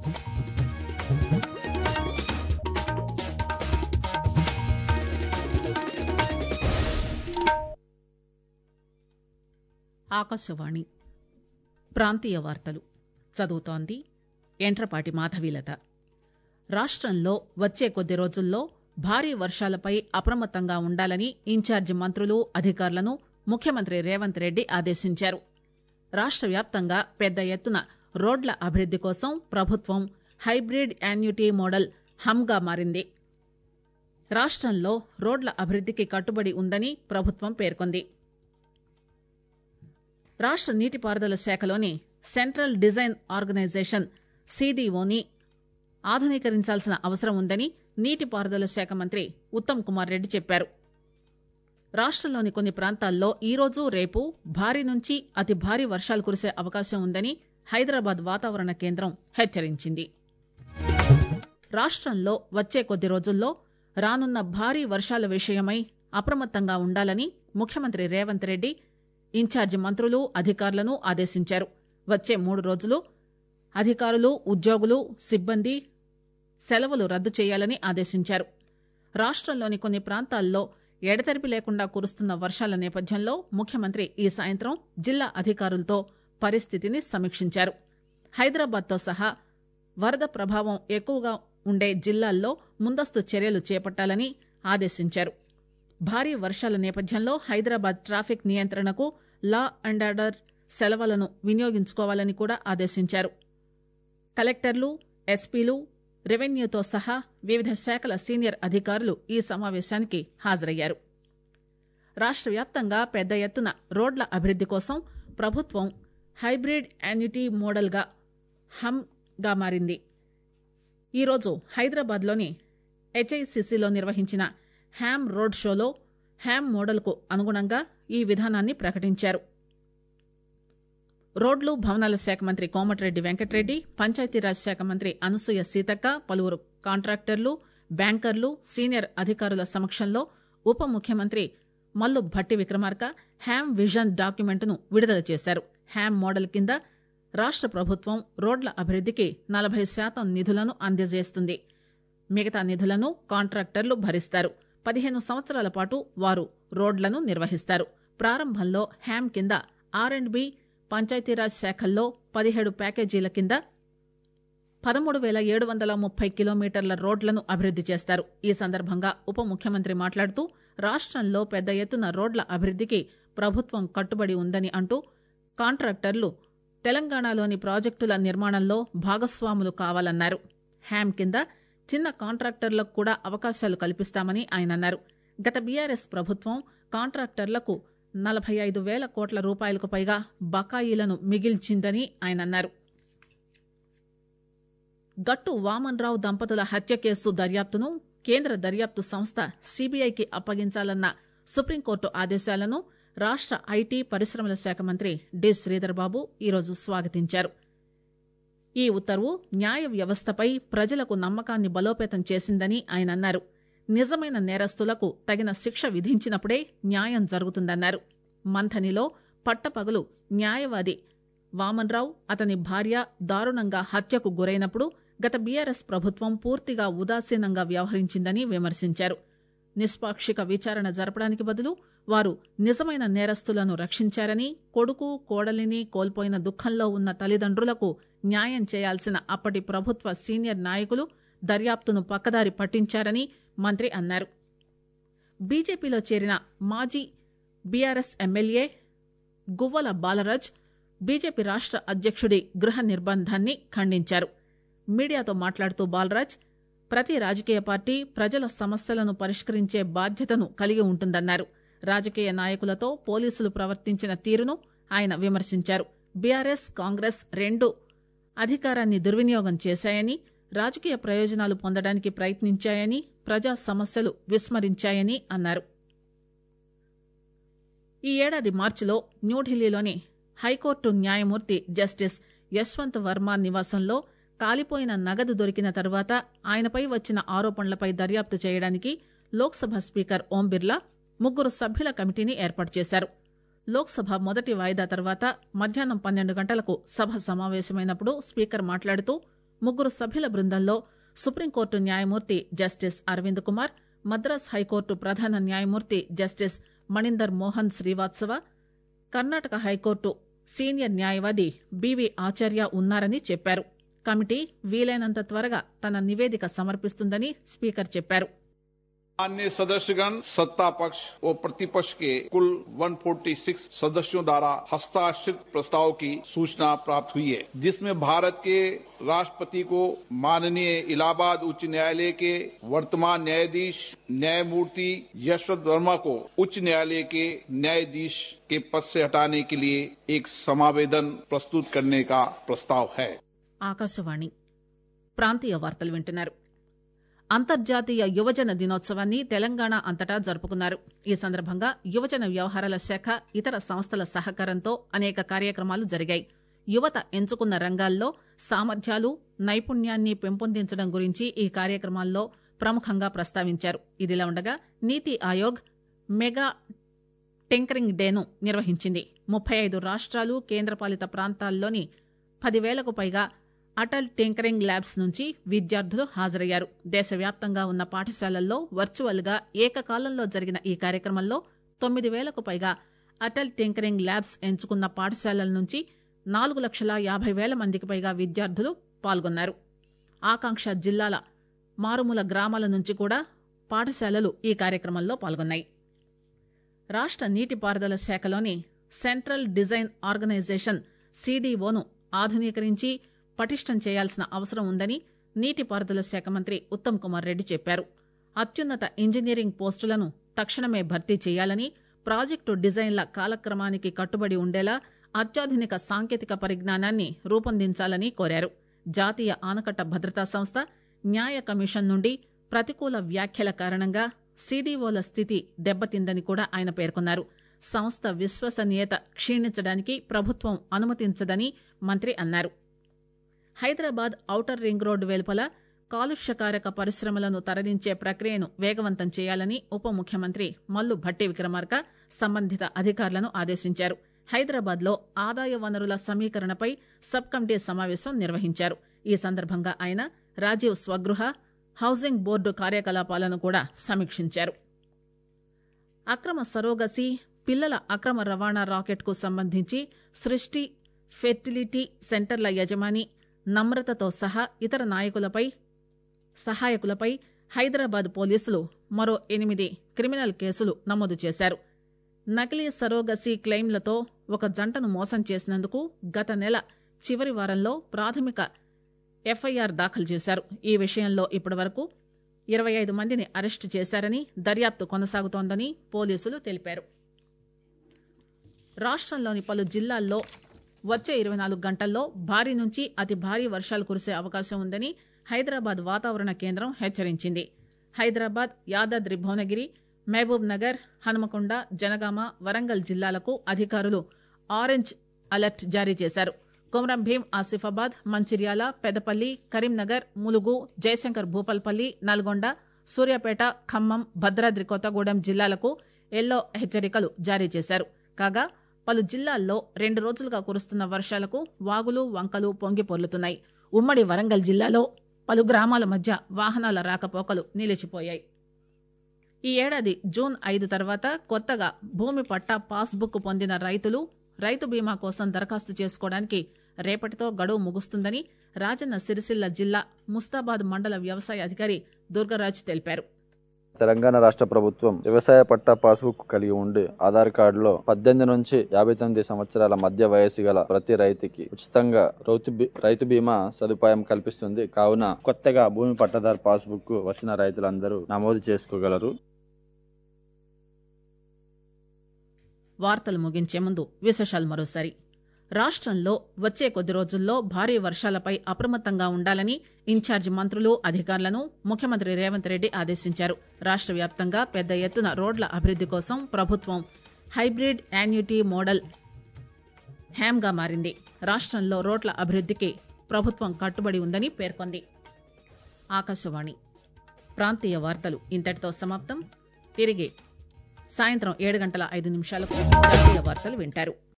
ఆకాశవాణి ప్రాంతీయ వార్తలు చదువుతోంది ఎంట్రపాటి మాధవీలత రాష్టంలో వచ్చే కొద్ది రోజుల్లో భారీ వర్షాలపై అప్రమత్తంగా ఉండాలని ఇన్ఛార్జి మంత్రులు అధికారులను ముఖ్యమంత్రి రేవంత్ రెడ్డి ఆదేశించారు రాష్ట వ్యాప్తంగా పెద్ద ఎత్తున రోడ్ల అభివృద్ది కోసం ప్రభుత్వం హైబ్రిడ్ యాన్యుటీ మోడల్ హమ్గా మారింది రాష్టంలో రోడ్ల అభివృద్దికి కట్టుబడి ఉందని ప్రభుత్వం పేర్కొంది రాష్ట నీటిపారుదల శాఖలోని సెంట్రల్ డిజైన్ ఆర్గనైజేషన్ సీడీఓని ఆధునీకరించాల్సిన అవసరం ఉందని నీటిపారుదల శాఖ మంత్రి ఉత్తమ్ కుమార్ రెడ్డి చెప్పారు రాష్టంలోని కొన్ని ప్రాంతాల్లో ఈరోజు రేపు భారీ నుంచి అతి భారీ వర్షాలు కురిసే అవకాశం ఉందని హైదరాబాద్ వాతావరణ కేంద్రం హెచ్చరించింది రాష్టంలో వచ్చే కొద్ది రోజుల్లో రానున్న భారీ వర్షాల విషయమై అప్రమత్తంగా ఉండాలని ముఖ్యమంత్రి రేవంత్ రెడ్డి ఇన్ఛార్జి మంత్రులు అధికారులను ఆదేశించారు వచ్చే మూడు రోజులు అధికారులు ఉద్యోగులు సిబ్బంది సెలవులు రద్దు చేయాలని ఆదేశించారు రాష్టంలోని కొన్ని ప్రాంతాల్లో ఎడతెరిపి లేకుండా కురుస్తున్న వర్షాల నేపథ్యంలో ముఖ్యమంత్రి ఈ సాయంత్రం జిల్లా అధికారులతో పరిస్థితిని సమీక్షించారు హైదరాబాద్తో సహా వరద ప్రభావం ఎక్కువగా ఉండే జిల్లాల్లో ముందస్తు చర్యలు చేపట్టాలని ఆదేశించారు భారీ వర్షాల నేపథ్యంలో హైదరాబాద్ ట్రాఫిక్ నియంత్రణకు లా అండ్ ఆర్డర్ సెలవులను వినియోగించుకోవాలని కూడా ఆదేశించారు కలెక్టర్లు ఎస్పీలు రెవెన్యూతో సహా వివిధ శాఖల సీనియర్ అధికారులు ఈ సమావేశానికి హాజరయ్యారు రాష్ట వ్యాప్తంగా పెద్ద ఎత్తున రోడ్ల అభివృద్ది కోసం ప్రభుత్వం హైబ్రిడ్ యాన్యుటీ మోడల్గా హమ్గా మారింది ఈరోజు హైదరాబాద్లోని హెచ్ఐసిసిలో నిర్వహించిన హ్యామ్ రోడ్ షోలో హ్యామ్ మోడల్కు అనుగుణంగా ఈ విధానాన్ని ప్రకటించారు రోడ్లు భవనాల శాఖ మంత్రి కోమటిరెడ్డి వెంకటరెడ్డి పంచాయతీరాజ్ శాఖ మంత్రి అనసూయ సీతక్క పలువురు కాంట్రాక్టర్లు బ్యాంకర్లు సీనియర్ అధికారుల సమక్షంలో ఉప ముఖ్యమంత్రి మల్లు భట్టి విక్రమార్క హ్యామ్ విజన్ డాక్యుమెంట్ను విడుదల చేశారు హ్యామ్ మోడల్ కింద రాష్ట ప్రభుత్వం రోడ్ల అభివృద్దికి నలభై శాతం నిధులను అందజేస్తుంది మిగతా నిధులను కాంట్రాక్టర్లు భరిస్తారు పదిహేను సంవత్సరాల పాటు వారు రోడ్లను నిర్వహిస్తారు ప్రారంభంలో హ్యామ్ కింద ఆర్ అండ్ బి పంచాయతీరాజ్ శాఖల్లో పదిహేడు ప్యాకేజీల కింద పదమూడు వేల ఏడు వందల ముప్పై కిలోమీటర్ల రోడ్లను అభివృద్ది చేస్తారు ఈ సందర్భంగా ఉప ముఖ్యమంత్రి మాట్లాడుతూ రాష్టంలో పెద్ద ఎత్తున రోడ్ల అభివృద్దికి ప్రభుత్వం కట్టుబడి ఉందని అంటూ కాంట్రాక్టర్లు తెలంగాణలోని ప్రాజెక్టుల నిర్మాణంలో భాగస్వాములు కావాలన్నారు హ్యామ్ కింద చిన్న కాంట్రాక్టర్లకు కూడా అవకాశాలు కల్పిస్తామని ఆయన అన్నారు గత బీఆర్ఎస్ ప్రభుత్వం కాంట్రాక్టర్లకు నలభై ఐదు వేల కోట్ల రూపాయలకు పైగా బకాయిలను మిగిల్చిందని ఆయన అన్నారు గట్టు వామన్రావు దంపతుల హత్య కేసు దర్యాప్తును కేంద్ర దర్యాప్తు సంస్థ సీబీఐకి అప్పగించాలన్న సుప్రీంకోర్టు ఆదేశాలను రాష్ట ఐటీ పరిశ్రమల శాఖ మంత్రి డి శ్రీధర్బాబు ఈరోజు స్వాగతించారు ఈ ఉత్తర్వు న్యాయ వ్యవస్థపై ప్రజలకు నమ్మకాన్ని బలోపేతం చేసిందని ఆయన అన్నారు నిజమైన నేరస్తులకు తగిన శిక్ష విధించినప్పుడే న్యాయం జరుగుతుందన్నారు మంథనిలో పట్టపగలు న్యాయవాది వామన్రావు అతని భార్య దారుణంగా హత్యకు గురైనప్పుడు గత బీఆర్ఎస్ ప్రభుత్వం పూర్తిగా ఉదాసీనంగా వ్యవహరించిందని విమర్శించారు నిష్పాక్షిక విచారణ జరపడానికి బదులు వారు నిజమైన నేరస్తులను రక్షించారని కొడుకు కోడలిని కోల్పోయిన దుఃఖంలో ఉన్న తల్లిదండ్రులకు న్యాయం చేయాల్సిన అప్పటి ప్రభుత్వ సీనియర్ నాయకులు దర్యాప్తును పక్కదారి పట్టించారని మంత్రి అన్నారు బీజేపీలో చేరిన మాజీ BRS MLA Guvvala Balaraj BJP రాష్ట అధ్యక్షుడి గృహ నిర్బంధాన్ని ఖండించారు మీడియాతో మాట్లాడుతూ బాలరాజ్ ప్రతి రాజకీయ పార్టీ ప్రజల సమస్యలను పరిష్కరించే బాధ్యతను కలిగి ఉంటుందన్నారు రాజకీయ నాయకులతో పోలీసులు ప్రవర్తించిన తీరును ఆయన విమర్శించారు బీఆర్ఎస్ కాంగ్రెస్ రెండు అధికారాన్ని దుర్వినియోగం చేశాయని రాజకీయ ప్రయోజనాలు పొందడానికి ప్రయత్నించాయని ప్రజా సమస్యలు విస్మరించాయని అన్నారు ఈ ఏడాది మార్చిలో న్యూఢిల్లీలోని హైకోర్టు న్యాయమూర్తి జస్టిస్ యశ్వంత్ వర్మ నివాసంలో కాలిపోయిన నగదు దొరికిన తర్వాత ఆయనపై వచ్చిన ఆరోపణలపై దర్యాప్తు చేయడానికి లోక్సభ స్పీకర్ ఓం బిర్లా ముగ్గురు సభ్యుల కమిటీని ఏర్పాటు చేశారు లోక్సభ మొదటి వాయిదా తర్వాత మధ్యాహ్నం పన్నెండు గంటలకు సభ సమావేశమైనప్పుడు స్పీకర్ మాట్లాడుతూ ముగ్గురు సభ్యుల బృందంలో సుప్రీంకోర్టు న్యాయమూర్తి జస్టిస్ అరవింద్ కుమార్ మద్రాస్ హైకోర్టు ప్రధాన న్యాయమూర్తి justice Maninder Mohan Srivastava Karnataka high court senior న్యాయవాది బివి ఆచార్య ఉన్నారని చెప్పారు కమిటీ వీలైనంత త్వరగా తన నివేదిక సమర్పిస్తుందని స్పీకర్ చెప్పారు अन्य सदस्यगण सत्ता पक्ष और प्रतिपक्ष के कुल 146 सदस्यों द्वारा हस्ताक्षरित प्रस्ताव की सूचना प्राप्त हुई है जिसमें भारत के राष्ट्रपति को माननीय इलाहाबाद उच्च न्यायालय के वर्तमान न्यायाधीश न्यायमूर्ति यशवंत वर्मा को उच्च न्यायालय के न्यायाधीश के पद से हटाने के लिए एक समावेदन प्रस्तुत करने का प्रस्ताव है ఆకాశవాణి ప్రాంతీయ వార్తలు వింటున్నారు అంతర్జాతీయ యువజన దినోత్సవాన్ని తెలంగాణ అంతటా జరుపుకున్నారు ఈ సందర్భంగా యువజన వ్యవహారాల శాఖ ఇతర సంస్థల సహకారంతో అనేక కార్యక్రమాలు జరిగాయి యువత ఎంచుకున్న రంగాల్లో సామర్థ్యాలు నైపుణ్యాన్ని పెంపొందించడం గురించి ఈ కార్యక్రమాల్లో ప్రముఖంగా ప్రస్తావించారు ఇదిలా ఉండగా నీతి ఆయోగ్ మెగా టింకరింగ్ డేను నిర్వహించింది ముప్పై ఐదు రాష్ట్రాలు కేంద్రపాలిత ప్రాంతాల్లోని పదివేలకు పైగా అటల్ టింకరింగ్ ల్యాబ్స్ నుంచి విద్యార్థులు హాజరయ్యారు దేశవ్యాప్తంగా ఉన్న పాఠశాలల్లో వర్చువల్ గా ఏకకాలంలో జరిగిన ఈ కార్యక్రమంలో తొమ్మిది వేలకు పైగా అటల్ టింకరింగ్ ల్యాబ్స్ ఎంచుకున్న పాఠశాలల నుంచి నాలుగు లక్షల యాభై వేల మందికి పైగా విద్యార్థులు పాల్గొన్నారు ఆకాంక్ష జిల్లాల మారుమూల గ్రామాల నుంచి కూడా పాఠశాలలు ఈ కార్యక్రమంలో పాల్గొన్నాయి రాష్ట నీటిపారుదల శాఖలోని సెంట్రల్ డిజైన్ ఆర్గనైజేషన్ సీడీఓను ఆధునీకరించి పటిష్టం చేయాల్సిన అవసరం ఉందని నీటిపారుదల శాఖ మంత్రి ఉత్తమ్ కుమార్ రెడ్డి చెప్పారు అత్యున్నత ఇంజనీరింగ్ పోస్టులను తక్షణమే భర్తీ చేయాలని ప్రాజెక్టు డిజైన్ల కాలక్రమానికి కట్టుబడి ఉండేలా అత్యాధునిక సాంకేతిక పరిజ్ఞానాన్ని రూపొందించాలని కోరారు జాతీయ ఆనకట్ట భద్రతా సంస్థ న్యాయ కమిషన్ నుండి ప్రతికూల వ్యాఖ్యల కారణంగా సీడీఓల స్థితి దెబ్బతిందని కూడా ఆయన పేర్కొన్నారు సంస్థ విశ్వసనీయత క్షీణించడానికి ప్రభుత్వం అనుమతించదని మంత్రి అన్నారు హైదరాబాద్ ఔటర్ రింగ్ రోడ్డు వెలుపల కాలుష్యకారక పరిశ్రమలను తరలించే ప్రక్రియను వేగవంతం చేయాలని ఉప ముఖ్యమంత్రి మల్లు భట్టి విక్రమార్క సంబంధిత అధికారులను ఆదేశించారు హైదరాబాద్ లో ఆదాయ వనరుల సమీకరణపై సబ్ కమిటీ సమావేశం నిర్వహించారు ఈ సందర్భంగా ఆయన రాజీవ్ స్వగృహ హౌసింగ్ బోర్డు కార్యకలాపాలను కూడా సమీక్షించారు అక్రమ సరోగసి పిల్లల అక్రమ రవాణా రాకెట్ కు సంబంధించి సృష్టి ఫెర్టిలిటీ సెంటర్ల యజమాని నమ్రతతో సహా ఇతర నాయకులపై సహాయకులపై హైదరాబాద్ పోలీసులు మరో ఎనిమిది క్రిమినల్ కేసులు నమోదు చేశారు నకిలీ సరోగసి క్లెయిమ్లతో ఒక జంటను మోసం చేసినందుకు గత నెల చివరి వారంలో ప్రాథమిక ఎఫ్ఐఆర్ దాఖలు చేశారు ఈ విషయంలో ఇప్పటివరకు ఇరవై ఐదు మందిని అరెస్టు చేశారని దర్యాప్తు కొనసాగుతోందని పోలీసులు తెలిపారు రాష్టంలోని పలు జిల్లాల్లో వచ్చే ఇరవై నాలుగు గంటల్లో భారీ నుంచి అతి భారీ వర్షాలు కురిసే అవకాశం ఉందని హైదరాబాద్ వాతావరణ కేంద్రం హెచ్చరించింది హైదరాబాద్ యాదాద్రి భువనగిరి మహబూబ్ నగర్ హనుమకొండ జనగామ వరంగల్ జిల్లాలకు అధికారులు ఆరెంజ్ అలర్ట్ జారీ చేశారు కొమరం భీం ఆసిఫాబాద్ మంచిర్యాల పెదపల్లి కరీంనగర్ ములుగు జయశంకర్ భూపల్పల్లి నల్గొండ సూర్యాపేట ఖమ్మం భద్రాద్రి కొత్తగూడెం జిల్లాలకు ఎల్లో హెచ్చరికలు జారీ చేశారు కాగా పలు జిల్లాల్లో రెండు రోజులుగా కురుస్తున్న వర్షాలకు వాగులు వంకలు పొంగి పొర్లుతున్నాయి ఉమ్మడి వరంగల్ జిల్లాలో పలు గ్రామాల మధ్య వాహనాల రాకపోకలు నిలిచిపోయాయి ఈ ఏడాది జూన్ ఐదు తర్వాత కొత్తగా భూమి పట్టా పాస్బుక్ పొందిన రైతులు రైతు బీమా కోసం దరఖాస్తు చేసుకోవడానికి రేపటితో గడువు ముగుస్తుందని రాజన్న సిరిసిల్ల జిల్లా ముస్తాబాద్ మండల వ్యవసాయ అధికారి దుర్గరాజ్ తెలిపారు తెలంగాణ రాష్ట్ర ప్రభుత్వం వ్యవసాయ పట్టా పాస్బుక్ కలిగి ఉండి ఆధార్ కార్డులో పద్దెనిమిది నుంచి యాభై తొమ్మిది సంవత్సరాల మధ్య వయసు గల ప్రతి రైతుకి ఉచితంగా రైతు బీ- రైతు బీమా సదుపాయం కల్పిస్తుంది కావున కొత్తగా భూమి పట్టాదారు పాస్బుక్ వచ్చిన రైతులందరూ నమోదు చేసుకోగలరు వార్తలు ముగించే ముందు విశేషాలు మరోసారి రాష్ట్రంలో వచ్చే కొద్ది రోజుల్లో భారీ వర్షాలపై అప్రమత్తంగా ఉండాలని ఇన్ఛార్జి మంత్రులు అధికారులను ముఖ్యమంత్రి రేవంత్ రెడ్డి ఆదేశించారు రాష్ట్ర వ్యాప్తంగా పెద్ద ఎత్తున రోడ్ల అభివృద్ది కోసం ప్రభుత్వం హైబ్రిడ్ యాన్యుటీ మోడల్ హ్యామ్గా మారింది రాష్ట్రంలో రోడ్ల అభివృద్దికి ప్రభుత్వం కట్టుబడి ఉందని పేర్కొంది ఆకాశవాణి ప్రాంతీయ వార్తలు ఇంతటితో సమాప్తం తిరిగి సాయంత్రం ఏడు గంటల ఐదు నిమిషాలకు జాతీయ వార్తలు వింటారు